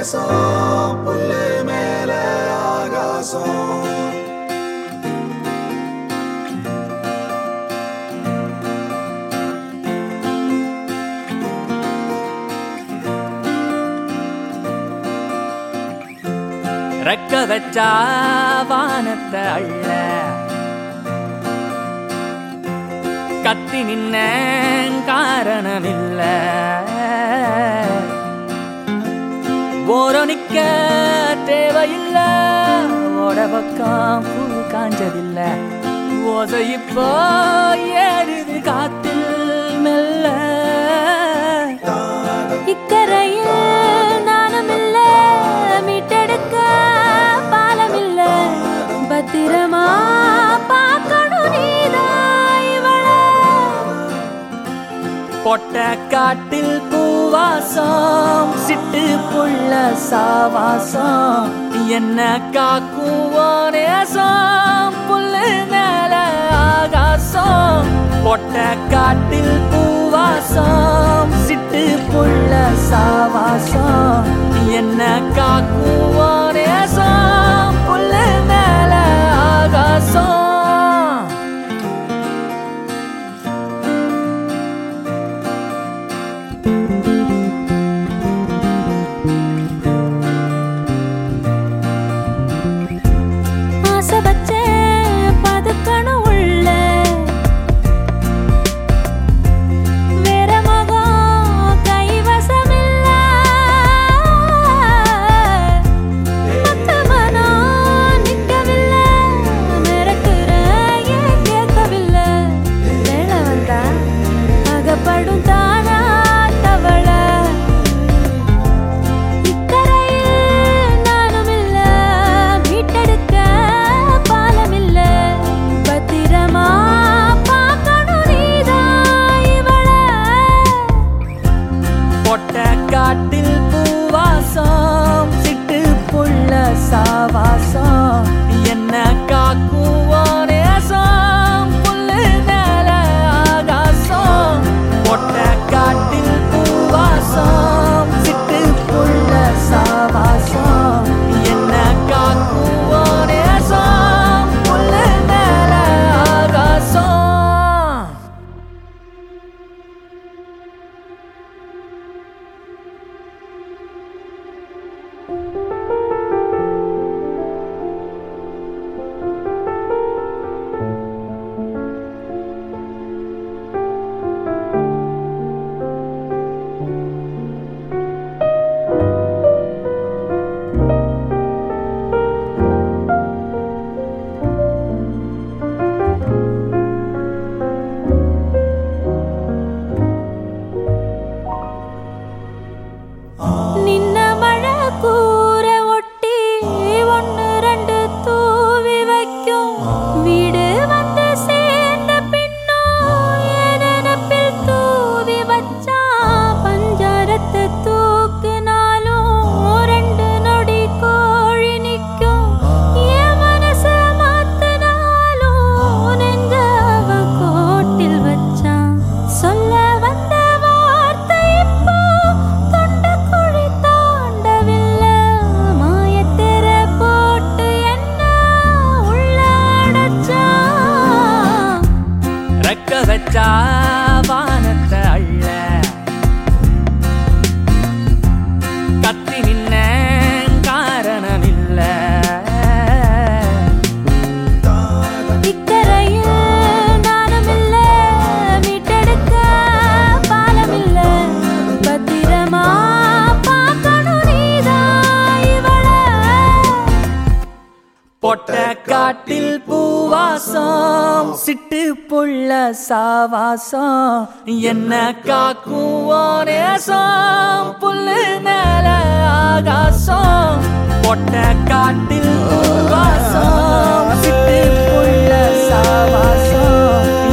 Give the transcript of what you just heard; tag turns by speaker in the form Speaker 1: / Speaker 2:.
Speaker 1: நேசம் புல்லு மேல ஆகாசம்
Speaker 2: ரெக்க வச்சா வானத்தை அள்ள கத்தி நின்ன காரணமில்ல ஓரம் நிக்க தேவையில்ல ஓட பக்கம் பூ காஞ்சதில்ல ஓசை இப்போ ஏறுது காத்தில் மெல்ல
Speaker 3: இக்கரையில் நானும் இல்ல மீட்டெடுக்க பாலம் இல்ல பத்திரமா பார்க்கணும் நீதான் இவள
Speaker 2: பொட்ட காட்டில் பூவாசம் சிட்டு புள்ள சாவாசம் என்ன காக்கும் ஓ நேசம் புல்லு மேல ஆகாசம் பொட்ட காட்டில் பூவாசம் சிட்டு புள்ள சாவாசம் என்ன காக்கும் ஓ நேசம் புல்லு மேல ஆகாசம்
Speaker 3: ஆசை வச்ச பதுக்கணும் உள்ள வேற மகம் கைவசமில்ல மத்த மனம் நிக்கவில்லை மிரட்டுற ஏன் கேட்கவில்லை வேலை வந்தா அகப்படும் தானா தவளை இக்கரையில் நானும் இல்ல மீட்டெடுக்க பாலம் இல்ல பத்திரமா பார்க்கணும் நீதான் இவள
Speaker 2: பொட்ட காட்டில் பூவாசம் சிட்டு புள்ள சாவாசம் என்ன காக்கும் ஓ நேசம் புல்லு மேல ஆகாசம் பொட்ட காட்டில் பூவாசம் சிட்டு புள்ள சாவாசம் என்ன காக்கும் ஓ நேசம் புல்லு மேல ஆகாசம்
Speaker 3: நின்ன மழை கூற ஒட்டி ஒன்னு ரெண்டு தூவி வைக்கும் வீடு வந்து சேர்ந்த பின்னும் என் நினப்பில் தூவி வச்சா பஞ்சாரத்தை தூக்குனாலும் ரெண்டு நொடி கோழி நிக்கும் என் மனச மாத்தினாலும் நெஞ்ச அவன் கோட்டில் வச்சான் சொல்ல வந்த வார்த்தை இப்போ தொண்டை குழி தாண்டவில்லை மாயத்திர போட்டு என்ன உள்ள அடைச்சான்
Speaker 2: ரெக்க வச்சா வானத்தை அள்ள கத்தி நின்ன காரணமில்ல
Speaker 3: இக்கரையில் நானும் இல்ல மீட்டெடுக்க பாலம் இல்ல பத்திரமா பார்க்கணும் நீதான் இவள
Speaker 2: பொட்ட காட்டில் பூவாசம் சிட்டு புள்ள சாவாசம் என்ன காக்கும் ஓ நேசம் புல்லு மேல ஆகாசம் பொட்ட காட்டில் பூவாசம் சிட்டு புள்ள சாவாசம்